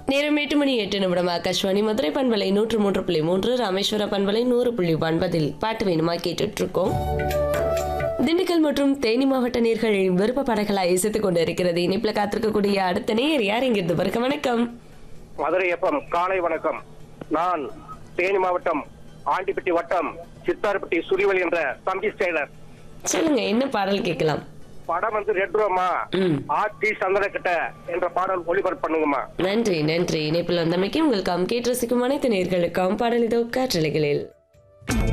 நேரம் எட்டு மணி எட்டு நிமிடம் ஆகாஷ்வாணி மதுரை பண்பலை நூற்று மூன்று புள்ளி மூன்று ராமேஸ்வர பண்பலை நூறு புள்ளி ஒன்பதில் பாட்டு வேணுமா கேட்டுட்டு இருக்கோம் திண்டுக்கல் மற்றும் தேனி மாவட்ட நேர்கள் விருப்ப பாடல்களாக இசைத்துக் கொண்டு இருக்கிறது இனிப்புல காத்திருக்கக்கூடிய அடுத்த நேர் யார் இங்கிருந்து வருக வணக்கம் மதுரை எப்பம் காலை வணக்கம் நான் தேனி மாவட்டம் ஆண்டிப்பட்டி வட்டம் சித்தார்பட்டி சுரிவல் என்ற தம்பி ஸ்டைலர் சொல்லுங்க என்ன பாடல் கேட்கலாம் படம் வந்து ரெட் ரோமா ம். ஆர்டி சந்திரகிட்ட என்ற பாடல் ஒளிபரப்பு பண்ணுங்கம்மா நன்றி நன்றி இணைப்பில் வந்தமைக்கு உங்களுக்கு கேட்டு ரசிக்கும் அனைத்து நேர்களுக்கும் பாடல் இதோ காற்றலைகளில்